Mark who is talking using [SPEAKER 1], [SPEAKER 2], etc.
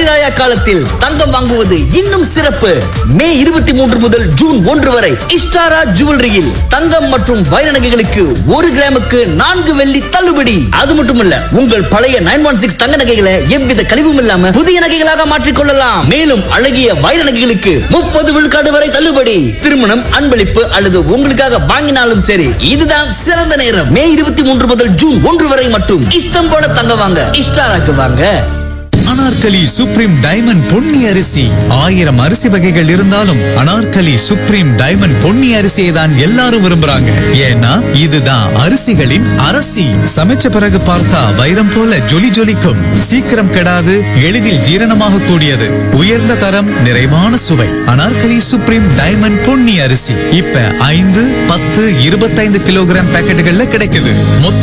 [SPEAKER 1] ஹரிராயா காலத்தில் தங்கம் வாங்குவது இன்னும் சிறப்பு மே இருபத்தி மூன்று முதல் ஜூன் ஒன்று வரை இஷ்டாரா ஜுவல்லரியில் தங்கம் மற்றும் வைர நகைகளுக்கு ஒரு கிராமுக்கு நான்கு வெள்ளி தள்ளுபடி அது மட்டுமல்ல உங்கள் பழைய நைன் ஒன் சிக்ஸ் தங்க நகைகளை எவ்வித கழிவும் இல்லாம புதிய நகைகளாக மாற்றிக் கொள்ளலாம் மேலும் அழகிய வைர நகைகளுக்கு முப்பது விழுக்காடு வரை தள்ளுபடி திருமணம் அன்பளிப்பு அல்லது உங்களுக்காக வாங்கினாலும் சரி இதுதான் சிறந்த நேரம் மே இருபத்தி மூன்று முதல் ஜூன் ஒன்று வரை மட்டும் இஷ்டம் போல தங்க வாங்க இஷ்டாராக்கு வாங்க
[SPEAKER 2] அனார்கலி சுப்ரீம் டைமண்ட் பொன்னி அரிசி ஆயிரம் அரிசி வகைகள் இருந்தாலும் அனார்கலி சுப்ரீம் டைமண்ட் பொன்னி அரிசியை தான் எல்லாரும் விரும்புறாங்க ஏன்னா இதுதான் அரிசிகளின் அரசி சமைச்ச பிறகு பார்த்தா வைரம் போல ஜொலி ஜொலிக்கும் சீக்கிரம் கெடாது எளிதில் ஜீரணமாக கூடியது உயர்ந்த தரம் நிறைவான சுவை அனார்கலி சுப்ரீம் டைமண்ட் பொன்னி அரிசி இப்ப ஐந்து பத்து இருபத்தைந்து கிலோகிராம் பாக்கெட்டுகள்ல கிடைக்குது மொத்த